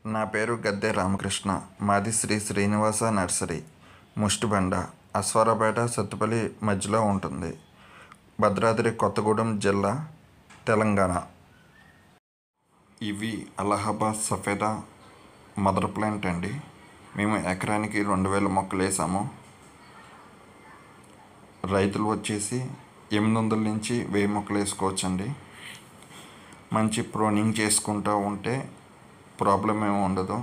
నా పేరు గద్దె రామకృష్ణ మాది శ్రీ శ్రీనివాస నర్సరీ ముష్టిబండ అశ్వారపేట సత్తుపల్లి మధ్యలో ఉంటుంది భద్రాద్రి కొత్తగూడెం జిల్లా తెలంగాణ ఇవి అలహాబాద్ సఫేదా మదర్ ప్లాంట్ అండి మేము ఎకరానికి రెండు వేల మొక్కలు వేసాము రైతులు వచ్చేసి ఎనిమిది వందల నుంచి వెయ్యి మొక్కలు వేసుకోవచ్చండి మంచి ప్రోనింగ్ చేసుకుంటూ ఉంటే ప్రాబ్లం ఏమి ఉండదు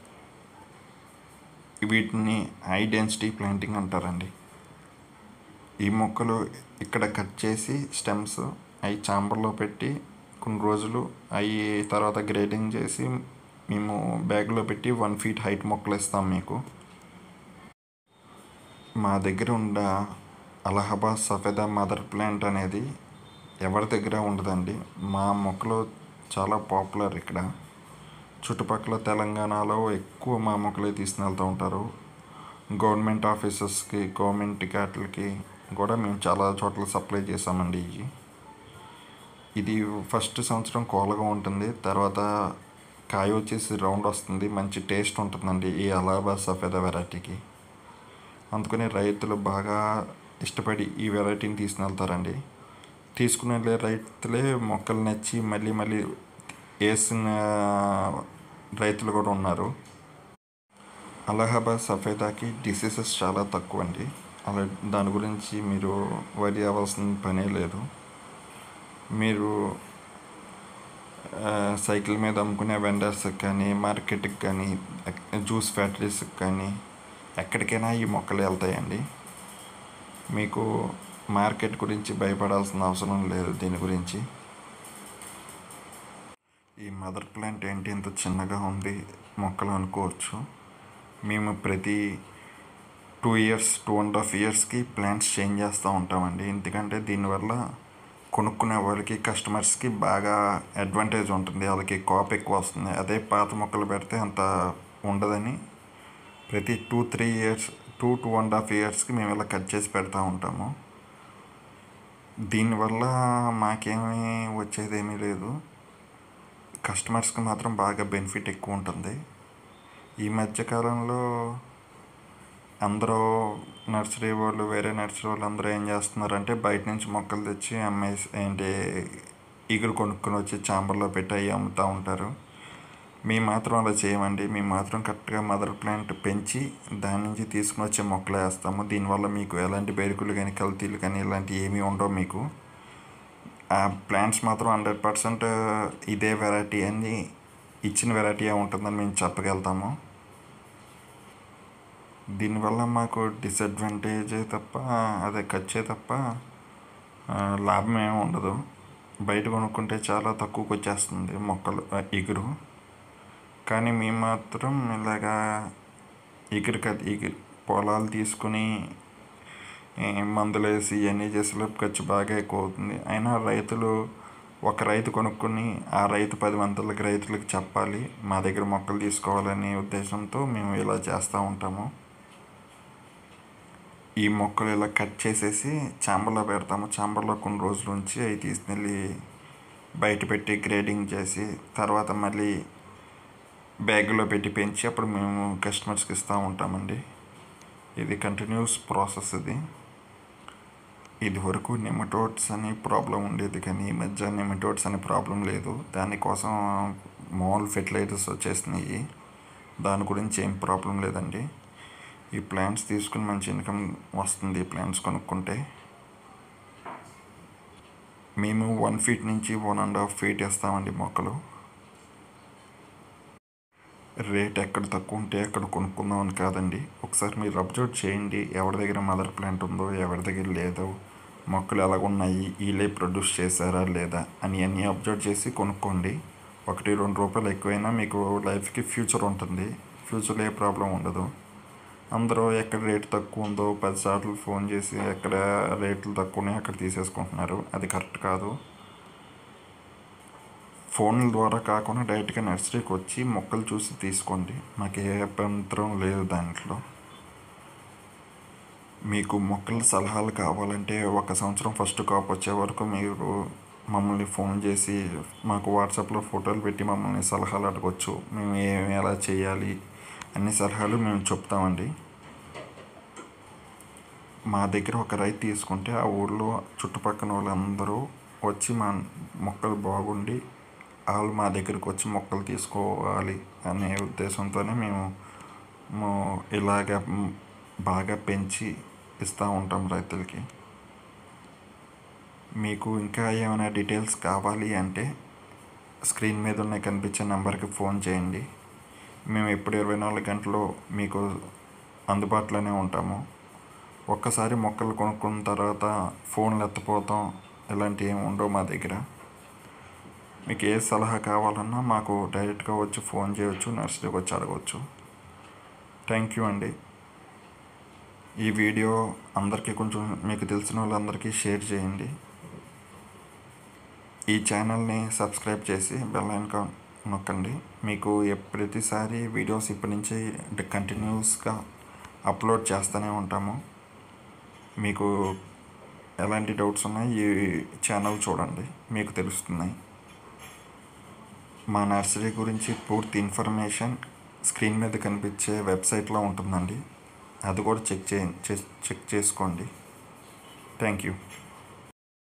వీటిని హై డెన్సిటీ ప్లాంటింగ్ అంటారండి ఈ మొక్కలు ఇక్కడ కట్ చేసి స్టెమ్స్ అవి చాంబర్లో పెట్టి కొన్ని రోజులు అవి తర్వాత గ్రేడింగ్ చేసి మేము బ్యాగ్లో పెట్టి వన్ ఫీట్ హైట్ మొక్కలు ఇస్తాం మీకు మా దగ్గర ఉన్న అలహాబాద్ సఫేదా మదర్ ప్లాంట్ అనేది ఎవరి దగ్గర ఉండదండి మా మొక్కలు చాలా పాపులర్ ఇక్కడ చుట్టుపక్కల తెలంగాణలో ఎక్కువ మా మొక్కలే తీసుకుని వెళ్తూ ఉంటారు గవర్నమెంట్ ఆఫీసెస్కి గవర్నమెంట్ వాటికి కూడా మేము చాలా చోట్ల సప్లై చేసామండి ఇవి ఇది ఫస్ట్ సంవత్సరం కోలగా ఉంటుంది తర్వాత కాయ వచ్చేసి రౌండ్ వస్తుంది మంచి టేస్ట్ ఉంటుందండి ఈ అలహాబాద్ సఫేదా వెరైటీకి అందుకని రైతులు బాగా ఇష్టపడి ఈ వెరైటీని తీసుకుని వెళ్తారండి తీసుకునే రైతులే మొక్కలు నచ్చి మళ్ళీ మళ్ళీ వేసిన రైతులు కూడా ఉన్నారు అలహాబాద్ సఫేదాకి డిసీజెస్ చాలా తక్కువ అండి అలా దాని గురించి మీరు వరి అవ్వాల్సిన పనే లేదు మీరు ఆ, సైకిల్ మీద అమ్ముకునే వెండర్స్కి కానీ మార్కెట్కి కానీ ఎక్- జ్యూస్ ఫ్యాక్టరీస్కి కానీ ఎక్కడికైనా ఈ మొక్కలు వెళ్తాయండి మీకు మార్కెట్ గురించి భయపడాల్సిన అవసరం లేదు దీని గురించి ఈ మదర్ ప్లాంట్ ఏంటి ఇంత చిన్నగా ఉంది మొక్కలు అనుకోవచ్చు మేము ప్రతి two years two and half ఇయర్స్కి ప్లాంట్స్ చేంజ్ చేస్తూ ఉంటామండి ఎందుకంటే దీనివల్ల కొనుక్కునే వాళ్ళకి కస్టమర్స్కి బాగా అడ్వాంటేజ్ ఉంటుంది వాళ్ళకి కాప్ ఎక్కువ వస్తుంది అదే పాత మొక్కలు పెడితే అంత ఉండదని ప్రతి two three years two two and half ఇయర్స్కి మేము ఇలా కట్ చేసి పెడతా ఉంటాము దీనివల్ల మాకేమీ వచ్చేది ఏమీ లేదు కస్టమర్స్కి మాత్రం బాగా బెనిఫిట్ ఎక్కువ ఉంటుంది ఈ మధ్యకాలంలో అందరూ నర్సరీ వాళ్ళు వేరే నర్సరీ వాళ్ళు అందరూ ఏం చేస్తున్నారంటే బయట నుంచి మొక్కలు తెచ్చి అమ్మేసి ఏంటి ఈగురు కొనుక్కొని వచ్చి చాంబర్లో పెట్టి అవి అమ్ముతూ ఉంటారు మేము మాత్రం అలా చేయమండి మేము మాత్రం కరెక్ట్గా మదర్ ప్లాంట్ పెంచి దాని నుంచి తీసుకుని వచ్చే మొక్కలు వేస్తాము దీనివల్ల మీకు ఎలాంటి బెరుకులు కానీ కల్తీలు కానీ ఇలాంటివి ఏమీ ఉండవు మీకు ఆ ప్లాంట్స్ మాత్రం హండ్రెడ్ పర్సెంట్ ఇదే వెరైటీ అని ఇచ్చిన వెరైటీ ఉంటుందని మేము చెప్పగలుగుతాము దీనివల్ల మాకు డిసడ్వాంటేజ్ తప్ప అదే ఖర్చే తప్ప ఆ, లాభం ఏమి ఉండదు బయట కొనుక్కుంటే చాలా తక్కువకి వచ్చేస్తుంది మొక్కలు ఆ, ఎగురు కానీ మేము మాత్రం ఇలాగా ఎగురు కదా ఎగురు పొలాలు తీసుకుని ఏ, మందులు వేసి ఇవన్నీ చేసేలోపు ఖర్చు బాగా ఎక్కువ అవుతుంది అయినా రైతులు ఒక రైతు కొనుక్కొని ఆ రైతు పది మందికి రైతులకు చెప్పాలి మా దగ్గర మొక్కలు తీసుకోవాలనే ఉద్దేశంతో మేము ఇలా చేస్తూ ఉంటాము ఈ మొక్కలు ఇలా కట్ చేసేసి చాంబర్లో పెడతాము చాంబర్లో కొన్ని రోజులు ఉంచి అవి తీసుకెళ్ళి బయట పెట్టి గ్రేడింగ్ చేసి తర్వాత మళ్ళీ బ్యాగులో పెట్టి పెంచి అప్పుడు మేము కస్టమర్స్కి ఇస్తూ ఉంటామండి ఇది కంటిన్యూస్ ప్రాసెస్ ఇది ఇది వరకు నెమటోడ్స్ అని ప్రాబ్లం ఉండేది కానీ ఈ మధ్య నెమటోడ్స్ అనే ప్రాబ్లం లేదు దానికోసం మామూలు ఫెర్టిలైజర్స్ వచ్చేసినాయి దాని గురించి ఏం ప్రాబ్లం లేదండి ఈ ప్లాంట్స్ తీసుకుని మంచి ఇన్కమ్ వస్తుంది ఈ ప్లాంట్స్ కొనుక్కుంటే మేము వన్ ఫీట్ నుంచి వన్ అండ్ హాఫ్ ఫీట్ వేస్తామండి మొక్కలు రేట్ ఎక్కడ తక్కువ ఉంటే అక్కడ కొనుక్కుందాం అని కాదండి ఒకసారి మీరు అబ్జర్వ్ చేయండి ఎవరి దగ్గర మదర్ ప్లాంట్ ఉందో ఎవరి దగ్గర లేదో మొక్కలు ఎలాగున్నాయి వీళ్ళే ప్రొడ్యూస్ చేశారా లేదా అని అన్నీ అబ్జర్వ్ చేసి కొనుక్కోండి ఒకటి రెండు రూపాయలు ఎక్కువైనా మీకు లైఫ్కి ఫ్యూచర్ ఉంటుంది ఫ్యూచర్లో ఏ ప్రాబ్లం ఉండదు అందరూ ఎక్కడ రేటు తక్కువ ఉందో పదిసార్లు ఫోన్ చేసి ఎక్కడ రేట్లు తక్కువ ఉన్నాయో అక్కడ తీసేసుకుంటున్నారు అది కరెక్ట్ కాదు ఫోన్ల ద్వారా కాకుండా డైరెక్ట్గా నర్సరీకి వచ్చి మొక్కలు చూసి తీసుకోండి మాకు ఏ అభ్యంతరం లేదు దాంట్లో మీకు మొక్కల సలహాలు కావాలంటే ఒక సంవత్సరం ఫస్ట్ కాపు వచ్చే వరకు మీరు మమ్మల్ని ఫోన్ చేసి మాకు వాట్సాప్లో ఫోటోలు పెట్టి మమ్మల్ని సలహాలు అడగవచ్చు మేము ఏమి ఎలా చేయాలి అన్ని సలహాలు మేము చెప్తామండి మా దగ్గర ఒక రైతు తీసుకుంటే ఆ ఊళ్ళో చుట్టుపక్కల వాళ్ళందరూ వచ్చి మా మొక్కలు బాగుండి వాళ్ళు మా దగ్గరికి వచ్చి మొక్కలు తీసుకోవాలి అనే ఉద్దేశంతోనే మేము mo- ఇలాగ మ్, బాగా పెంచి ఇస్తూ ఉంటాం రైతులకి మీకు ఇంకా ఏమైనా డీటెయిల్స్ కావాలి అంటే స్క్రీన్ మీద ఉన్న కనిపించే నెంబర్కి ఫోన్ చేయండి మేము ఎప్పుడు ఇరవై నాలుగు గంటలు మీకు అందుబాటులోనే ఉంటాము ఒక్కసారి మొక్కలు కొనుక్కున్న తర్వాత ఫోన్లు ఎత్తపోతాం ఇలాంటివి ఏమి ఉండవు మా దగ్గర మీకు ఏ సలహా కావాలన్నా మాకు డైరెక్ట్గా వచ్చి ఫోన్ చేయవచ్చు నర్సరీకి వచ్చి అడగవచ్చు థ్యాంక్ యూ అండి ఈ వీడియో అందరికీ కొంచెం మీకు తెలిసిన వాళ్ళందరికీ షేర్ చేయండి ఈ ఛానల్ని సబ్స్క్రైబ్ చేసి బెల్ ఐకాన్ నొక్కండి మీకు ఎప్- ప్రతిసారి వీడియోస్ ఇప్పటి నుంచి కంటిన్యూస్గా అప్లోడ్ చేస్తూనే ఉంటాము మీకు ఎలాంటి డౌట్స్ ఉన్నాయి ఈ ఛానల్ చూడండి మీకు తెలుస్తున్నాయి మా నర్సరీ గురించి పూర్తి ఇన్ఫర్మేషన్ స్క్రీన్ మీద కనిపించే వెబ్సైట్లో ఉంటుందండి అది కూడా చెక్ చే చెక్ చేసుకోండి థ్యాంక్ యూ